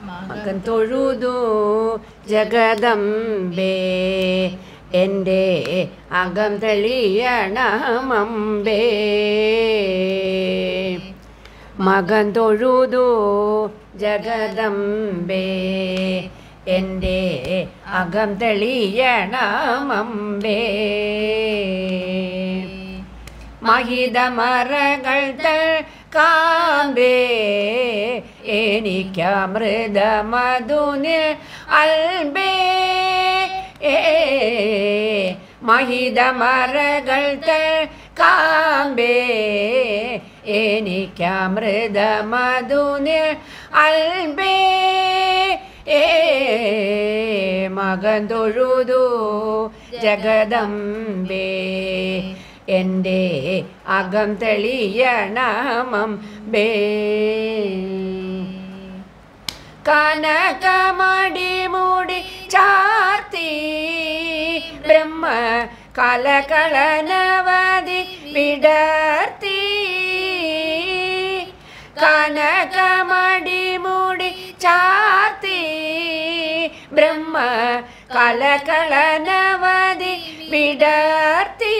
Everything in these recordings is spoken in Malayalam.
മകൻ തൊഴുതു ജഗദംബേ എൻ്റെ അകം തെളിയണമമ്പേ മകൻ തൊഴുതു ജഗദംബേ എൻ്റെ അകം തെളിയണമമ്പേ മഹിതമറകൾ കാമ്പേ എനിക്കമൃത മധുനിൽ അൽബേ ഏ മഹിതമറകൾ കാമ്പേ എനിക്കമൃത മധുനിൽ അൽബേ ഏ മകൻ തൊഴുതു ജഗദംബേ എൻ്റെ അകം തെളിയണമം ബേ കനകമടി മൂടി ചാർത്തി ബ്രഹ്മ കലകളനവധി വിടർത്തി കനകമടി മൂടി ചാർത്തി ബ്രഹ്മ കലകളനവധി വിടർത്തി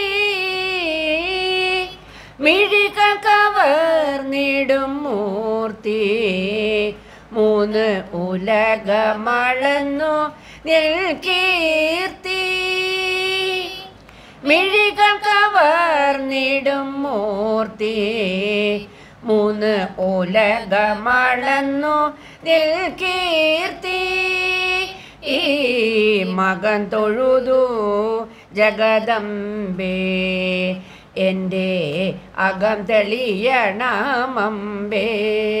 മിഴികൾ കവർന്നിടും മൂർത്തി മൂന്ന് ഉലകമളന്നു നിൽക്കീർത്തി മിഴികൾ കവർന്നിടും മൂർത്തി മൂന്ന് ഉലകമളന്നു നിൽക്കീർത്തി ഈ മകൻ തൊഴുതു ജഗദംബേ എൻ്റെ അകം തെളിയണമമ്പേ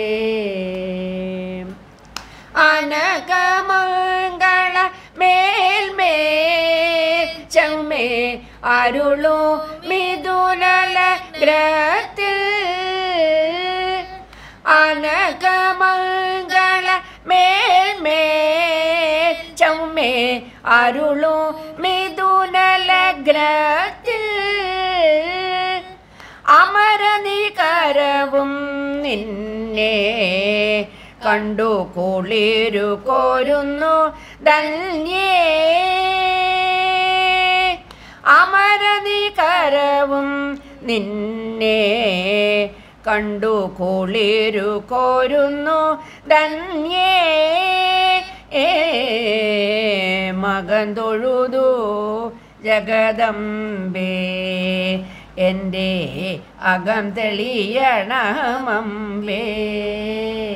അനകമംഗള മേൽമേൽ ചെമ്മേ അരുളു മിഥുനല ഗ്രഹത്തിൽ അനകമംഗള മേൽമേൽ ചമ്മേ അരുളു മിഥുനല ഗ്രഹത്തിൽ അമരനികരവും നിന്നെ കണ്ടു കുളിരു കോരുന്നു ധന്യേ അമരനികരവും നിന്നെ കണ്ടു കുളിരു കോരുന്നു ധന്യേ ഏ മകൻ തൊഴുതു ജഗദംബേ എൻ്റെ അകം തെളിയണമമ്പേ